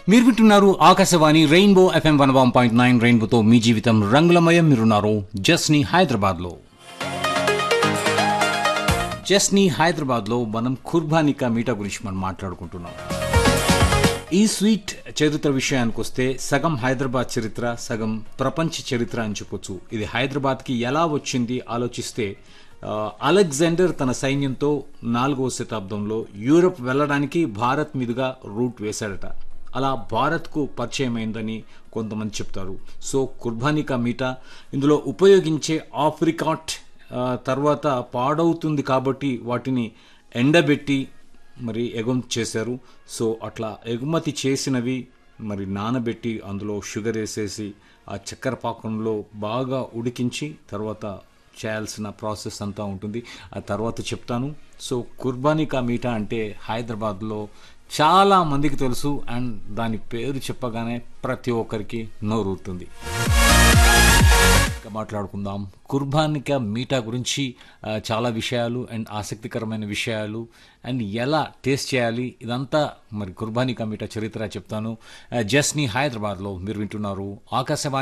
మీరు వింటున్నారు Akashvani rainbow FM one one point nine రెయిన్బోతో మీ జీవితం రంగులమయం మీరున్నారు జస్ని హైదరాబాద్లో జస్ని హైదరాబాద్లో మనం కుర్బానికా మీటా గురించి మనం మాట్లాడుకుంటున్నాం ఈ స్వీట్ చరిత్ర విషయానికి వస్తే సగం హైదరాబాద్ చరిత్ర సగం ప్రపంచ చరిత్ర అని చెప్పొచ్చు ఇది హైదరాబాద్కి ఎలా వచ్చింది ఆలోచిస్తే ఆ, అలెగ్జాండర్ తన సైన్యంతో నాలుగవ శతాబ్దంలో యూరప్ వెళ్ళడానికి భారత్ మీదుగా రూట్ వేశాడట అలా భారత్కు పరిచయమైందని కొంతమంది చెప్తారు సో కుర్బానికా మీటా ఇందులో ఉపయోగించే ఆఫ్రికాట్ ఆ, తర్వాత పాడవుతుంది కాబట్టి వాటిని ఎండబెట్టి మరి ఎగుమతి చేశారు సో అట్లా ఎగుమతి చేసినవి మరి నానబెట్టి అందులో షుగర్ వేసేసి ఆ చక్కెర పాకంలో బాగా ఉడికించి తర్వాత చేయాల్సిన ప్రాసెస్ అంతా ఉంటుంది ఆ తర్వాత చెప్తాను సో కుర్బానికా మీఠా అంటే హైదరాబాద్లో చాలా మందికి తెలుసు అండ్ దాని పేరు చెప్పగానే ప్రతి ఒక్కరికి నోరూరుతుంది ఇంకా మాట్లాడుకుందాం కుర్బానిక మీటా గురించి ఆ, చాలా విషయాలు అండ్ ఆసక్తికరమైన విషయాలు అండ్ ఎలా టేస్ట్ చేయాలి ఇదంతా మరి కుర్బానిక మీటా చరిత్ర చెప్తాను ఆ, జస్ని హైదరాబాద్లో మీరు వింటున్నారు ఆకాశవాణి